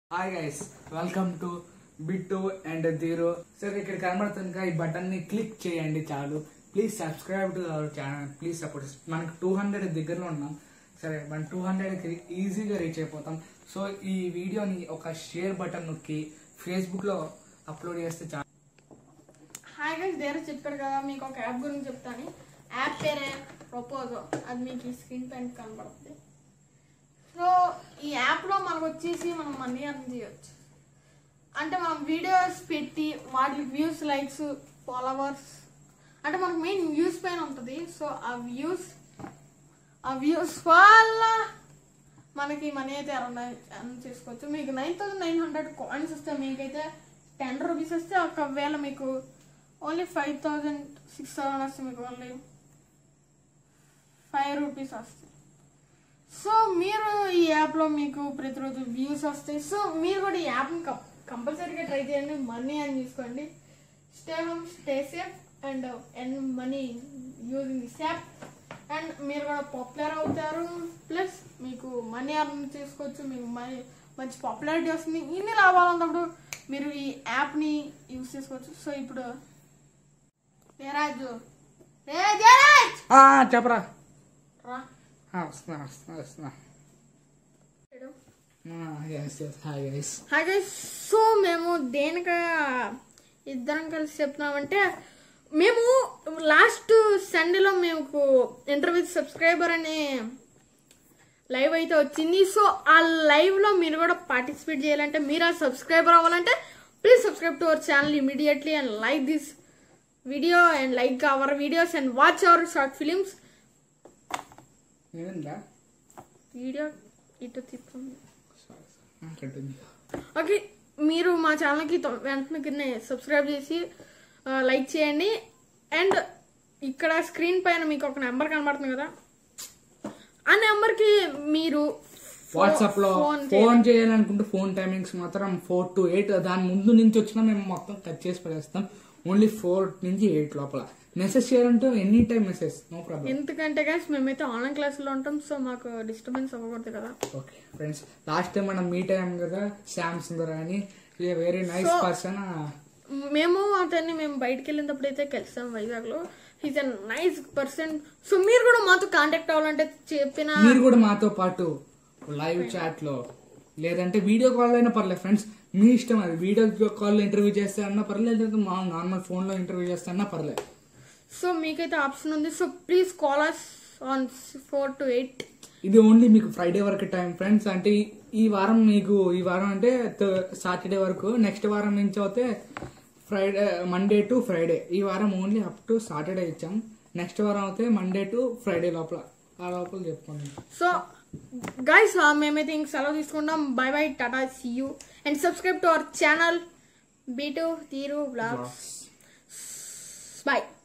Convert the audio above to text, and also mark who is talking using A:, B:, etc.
A: hi guys welcome to Bittu and zero సరే ఇక్కడ కనబడుతుంది కదా, ఈ బటన్ ని క్లిక్ చేయండి చాలు please subscribe to our channel please support మనకు టూ హండ్రెడ్ దగ్గరలో ఉన్నాం సరే మన టూ హండ్రెడ్ ఈజీగా రీచ్ అయిపోతాం సో ఈ వీడియోని ఒక షేర్ బటన్ నొక్కి ఫేస్బుక్ లో అప్లోడ్ చేస్తే చాలు
B: హాయ్ గైస్ దేరే చెప్పాడు కదా మీకు ఒక యాప్ గురించి చెప్తాను యాప్ పేరే ప్రపోజో అది మీకు ఈ స్క్రీన్ పైన కనబడుతుంది సో ఈ యాప్లో మనకు వచ్చేసి మనం మనీ అర్న్ చేయొచ్చు అంటే మనం వీడియోస్ పెట్టి వాటి వ్యూస్ లైక్స్ ఫాలోవర్స్ అంటే మనకు మెయిన్ వ్యూస్ పైన ఉంటుంది సో ఆ వ్యూస్ ఆ వ్యూస్ వల్ల మనకి మనీ అయితే అరౌండ్ అర్న్ చేసుకోవచ్చు మీకు nine thousand nine hundred coins వస్తే మీకైతే టెన్ రూపీస్ వస్తే ఒకవేళ మీకు only five thousand six thousand వస్తే మీకు ఓన్లీ ఫైవ్ రూపీస్ వస్తాయి సో మీరు ఈ యాప్లో మీకు ప్రతిరోజు వ్యూస్ వస్తాయి సో మీరు కూడా ఈ యాప్ని కంపల్సరీగా ట్రై చేయండి మనీ అని తీసుకోండి stay home stay safe and and money using this app and మీరు కూడా పాపులర్ అవుతారు ప్లస్ మీకు మనీ అర్న్ చేసుకోవచ్చు మీకు మనీ మంచి పాపులారిటీ వస్తుంది ఇన్ని లాభాలు ఉన్నప్పుడు మీరు ఈ యాప్ని యూజ్ చేసుకోవచ్చు సో ఇప్పుడు జయరాజు రే జయరాజ్
A: ఆ, చెప్పరా
B: రా
A: ఆ, వస్తున్నా వస్తున్నా వస్తున్నా yes yes hi guys
B: hi guys so మేము దేనిక ఇద్దరం కలిసి చెప్తున్నామంటే మేము లాస్ట్ సండేలో మేము ఇంటర్వ్యూ సబ్స్క్రైబర్ అనే లైవ్ అయితే వచ్చింది సో ఆ లైవ్ లో మీరు కూడా పార్టిసిపేట్ చేయాలంటే మీరు ఆ సబ్స్క్రైబర్ అవ్వాలంటే please subscribe to our channel immediately and like this video and like our videos and watch our short films
A: ఏంటా
B: వీడియో ఇటు తిప్పండి
A: కంటిన్యూ
B: ఓకే మీరు మా ఛానల్కి తొ- వెంటనే సబ్స్క్రైబ్ చేసి ఆ, లైక్ చేయండి అండ్ ఇక్కడ స్క్రీన్ పైన మీకు ఒక నెంబర్ కనబడుతుంది కదా ఆ నెంబర్కి మీరు ఫో-
A: వాట్సాప్ లో
B: ఫోన్
A: ఫోన్ చేయాలనుకుంటే ఫోన్ టైమింగ్స్ మాత్రం ఫోర్ టు ఎయిట్ దాని ముందు నుంచి వచ్చినా మేము మొత్తం కట్ చేసి పడేస్తాం ఓన్లీ ఫోర్ నుంచి ఎయిట్ లోపల మెసేజ్ చేయాలంటే any time message no problem
B: ఎందుకంటే గైస్ మేమైతే ఆన్లైన్ క్లాసులో ఉంటాం సో మాకు డిస్టర్బెన్స్ అవ్వకూడదు కదా
A: ఓకే ఫ్రెండ్స్ లాస్ట్ టైం మనం మీట్ అయ్యాం కదా శ్యామ్ సుందర్ అని వెరీ నైస్
B: So-
A: పర్సన్
B: మేము అతన్ని మేము బయటికి వెళ్ళినప్పుడు అయితే కలిసాం వైజాగ్ లో he's a nice person so మీరు కూడా మాతో కాంటాక్ట్ అవ్వాలంటే చెప్పిన
A: మీరు కూడా మాతో పాటు లైవ్ చాట్ లో లేదంటే వీడియో కాల్ అయినా పర్లేదు ఫ్రెండ్స్ మీ ఇష్టం అది వీడియో కాల్ ఇంటర్వ్యూ చేస్తే అన్నా పర్లేదు లేదంటే మా నార్మల్ ఫోన్ లో ఇంటర్వ్యూ చేస్తే అన్నా పర్లేదు
B: సో మీకైతే ఆప్షన్ ఉంది so please call us on four to eight
A: ఇది ఓన్లీ మీకు ఫ్రైడే వరకు టైం ఫ్రెండ్స్ అంటే ఈ- ఈ వారం మీకు ఈ వారం అంటే సాటర్డే వరకు నెక్స్ట్ వారం నుంచి అయితే ఫ్రైడే మండే టు ఫ్రైడే ఈ వారం ఓన్లీ అప్ టు సాటర్డే ఇచ్చాం నెక్స్ట్ వారం అయితే మండే టు ఫ్రైడే లోపల ఆ లోపల చెప్పుకోండి
B: సో గైస్ మేమైతే ఇంక సెలవు తీసుకుంటాం bye bye tata see you and subscribe to our channel బీ టు తీరు బ్లాగ్స్ బాయ్